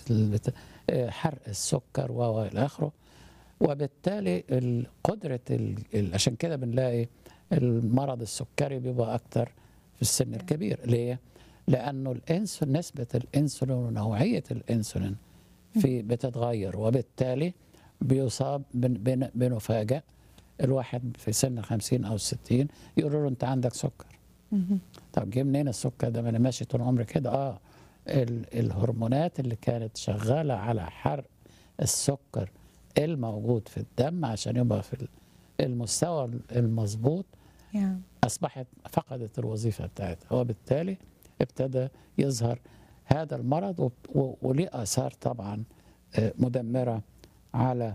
البت- آه، حرق السكر و و الى اخره وبالتالي ال- قدره ال- ال- عشان كده بنلاقي المرض السكري بيبقى اكتر في السن الكبير ليه؟ لانه الانسولين نسبه الانسولين ونوعيه الانسولين في بتتغير وبالتالي بيصاب بن- بن- بنفاجئ الواحد في سن 50 او 60 يقولوا له انت عندك سكر طب جه منين السكر ده ما انا ماشي طول عمري كده اه ال- الهرمونات اللي كانت شغاله على حرق السكر الموجود في الدم عشان يبقى في ال- المستوى المظبوط يا اصبحت فقدت الوظيفه بتاعتها وبالتالي ابتدى يظهر هذا المرض و- و- وليه اثار طبعا آه، مدمره على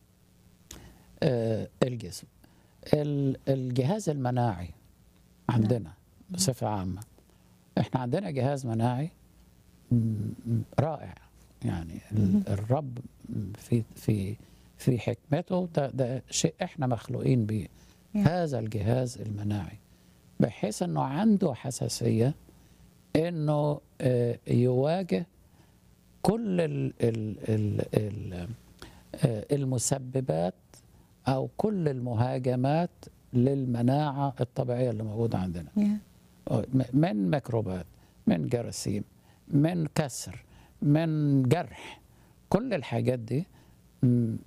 آه، الجسم ال- الجهاز المناعي عندنا بصفه عامه احنا عندنا جهاز مناعي م- م- رائع يعني ال- الرب في في في حكمته ده, ده شيء احنا مخلوقين بيه Yeah. هذا الجهاز المناعي بحيث انه عنده حساسيه انه آه، يواجه كل ال ال ال ال آه، المسببات او كل المهاجمات للمناعه الطبيعيه اللي موجوده عندنا يا من ميكروبات من جراثيم من كسر من جرح كل الحاجات دي م-